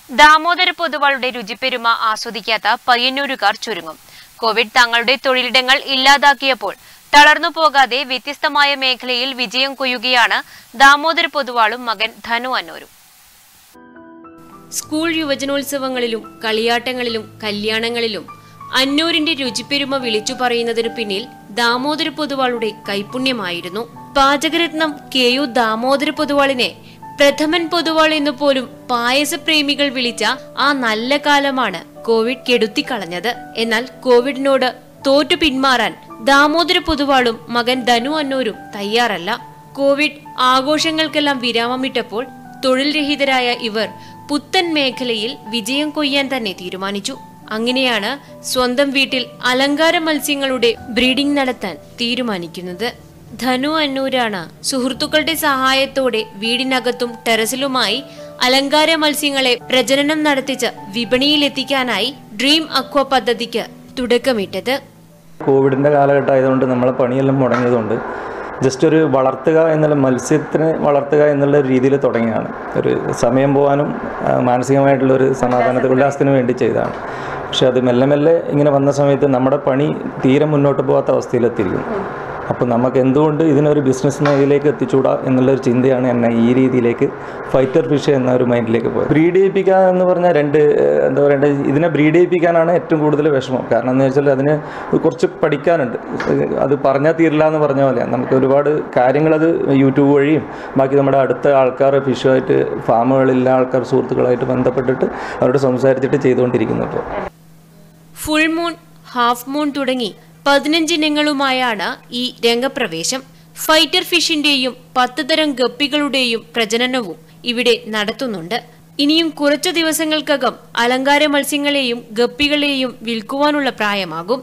Damodara പൊതുവാളുടെ രുചിപ്പെരുമ ആസ്വദിക്കാത്ത പയ്യന്നൂരുകാർ ചുരുങ്ങും Covid തങ്ങളുടെ തൊഴിലിടങ്ങൾ ഇല്ലാതാക്കിയപ്പോൾ തളർന്നു പോകാതെ വ്യത്യസ്തമായ മേഖലയിൽ വിജയം കൊയ്യുകയാണ് ദാമോദര പൊതുവാളും മകൻ ധനു അന്നൂരും സ്കൂൾ യുവജനോത്സവങ്ങളിലും കളിയാട്ടങ്ങളിലും കല്യാണങ്ങളിലും അന്നൂരിന്റെ രുചിപ്പെരുമ വിളിച്ചു പറയുന്നതിനു പിന്നിൽ ദാമോദര പൊതുവാളുടെ കൈപുണ്യമായിരുന്നു പാചകരത്നം കെ യു ദാമോദര പൊതുവാളിനെ പ്രഥമൻ പൊതുവാൾ എന്ന് പോലും പായസപ്രേമികൾ വിളിച്ച ആ നല്ല കാലമാണ് കോവിഡ് കെടുത്തിക്കളഞ്ഞത് എന്നാൽ കോവിഡിനോട് തോറ്റു പിന്മാറാൻ ദാമോദര പൊതുവാളും മകൻ ധനു അന്നൂരും തയ്യാറല്ല കോവിഡ് ആഘോഷങ്ങൾക്കെല്ലാം വിരാമമിട്ടപ്പോൾ തൊഴിൽ രഹിതരായ ഇവർ പുത്തൻ മേഖലയിൽ വിജയം കൊയ്യാൻ തന്നെ തീരുമാനിച്ചു അങ്ങനെയാണ് സ്വന്തം വീട്ടിൽ അലങ്കാര മത്സ്യങ്ങളുടെ ബ്രീഡിംഗ് നടത്താൻ തീരുമാനിക്കുന്നത് ധനു അന്നൂരാണ് സുഹൃത്തുക്കളുടെ സഹായത്തോടെ വീടിനകത്തും ടെറസിലുമായി അലങ്കാര മത്സ്യങ്ങളെ പ്രജനനം നടത്തിച്ച് വിപണിയിലെത്തിക്കാനായി ഡ്രീം അക്വ പദ്ധതിക്ക് തുടക്കമിട്ടത് കോവിഡിൻ്റെ കാലഘട്ടം ആയതുകൊണ്ട് നമ്മളെ പണിയെല്ലാം മുടങ്ങിയതുകൊണ്ട് ജസ്റ്റ് ഒരു വളർത്തുക എന്നുള്ള മത്സ്യത്തിനെ വളർത്തുക എന്നുള്ള രീതിയിൽ തുടങ്ങിയതാണ് ഒരു സമയം പോകാനും ആ, മാനസികമായിട്ടുള്ള ഒരു സമാധാനത്തിന് ഉല്ലാസത്തിന് വേണ്ടി ചെയ്തതാണ് പക്ഷെ അത് മെല്ലെ മെല്ലെ ഇങ്ങനെ വന്ന സമയത്ത് നമ്മുടെ പണി തീരെ മുന്നോട്ട് പോകാത്ത അവസ്ഥയിലെത്തിയിരിക്കുന്നു അപ്പോൾ നമുക്ക് എന്തുകൊണ്ട് ഇതിനൊരു ബിസിനസ് മേഖലയിലേക്ക് എത്തിച്ചൂടാ എന്നുള്ളൊരു ചിന്തയാണ് എന്നെ ഈ രീതിയിലേക്ക് ഫൈറ്റർ ഫിഷ് എന്ന ഒരു മൈൻഡിലേക്ക് പോയത് ബ്രീഡ് ചെയ്യിപ്പിക്കുക എന്ന് പറഞ്ഞാൽ രണ്ട് ഏഹ്, എന്താ പറയണ്ടത് ഇതിനെ ബ്രീഡ് ചെയ്യിപ്പിക്കാനാണ് ഏറ്റവും കൂടുതൽ വിഷമം കാരണം എന്ന് വെച്ചാൽ അതിന് കുറച്ച് പഠിക്കാനുണ്ട് ഏഹ്, അത് പറഞ്ഞാൽ തീരില്ല എന്ന് പറഞ്ഞ പോലെ നമുക്ക് ഒരുപാട് കാര്യങ്ങളത് യൂട്യൂബ് വഴിയും ബാക്കി നമ്മുടെ അടുത്ത ആൾക്കാർ ഫിഷുമായിട്ട് ഫാമുകളിലെ ആൾക്കാർ സുഹൃത്തുക്കളായിട്ട് ബന്ധപ്പെട്ടിട്ട് അവരോട് സംസാരിച്ചിട്ട് ചെയ്തുകൊണ്ടിരിക്കുന്നു ഇപ്പോൾ ഫുൾ മൂൺ ഹാഫ് മൂൺ തുടങ്ങി പതിനഞ്ചിനങ്ങളുമായാണ് ഈ രംഗപ്രവേശം ഫൈറ്റർ ഫിഷിന്റെയും പത്ത് തരം ഗപ്പികളുടെയും പ്രജനനവും ഇവിടെ നടത്തുന്നുണ്ട് ഇനിയും കുറച്ചു ദിവസങ്ങൾക്കകം അലങ്കാര മത്സ്യങ്ങളെയും ഗപ്പികളെയും വിൽക്കുവാനുള്ള പ്രായമാകും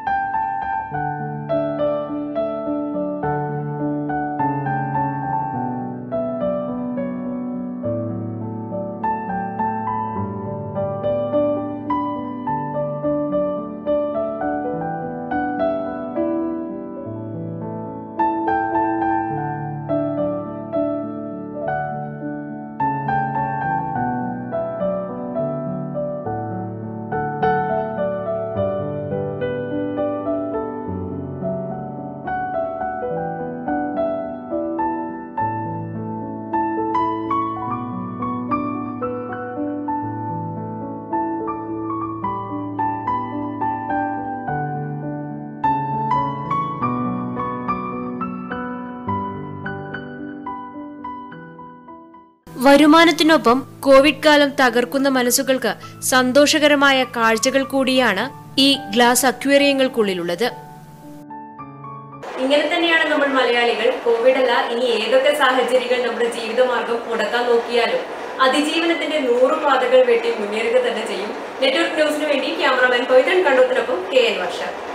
വരുമാനത്തിനൊപ്പം കോവിഡ് കാലം തകർക്കുന്ന മനസ്സുകൾക്ക് സന്തോഷകരമായ കാഴ്ചകൾ കൂടിയാണ് ഈ ഗ്ലാസ് അക്വേറിയങ്ങൾക്കുള്ളിലുള്ളത് ഇങ്ങനെ തന്നെയാണ് നമ്മൾ മലയാളികൾ കോവിഡ് അല്ല ഇനി ഏതൊക്കെ സാഹചര്യങ്ങൾ നമ്മുടെ ജീവിതമാർഗം മുടക്കാൻ നോക്കിയാലും അതിജീവനത്തിന്റെ നൂറ് പാതകൾ വെട്ടി മുന്നേറുക തന്നെ ചെയ്യും നെറ്റ്വർക്ക് ന്യൂസിന് വേണ്ടി ക്യാമറാമാൻ പൈതൺ കണ്ടത്തിനൊപ്പം കെ എൻ വർഷ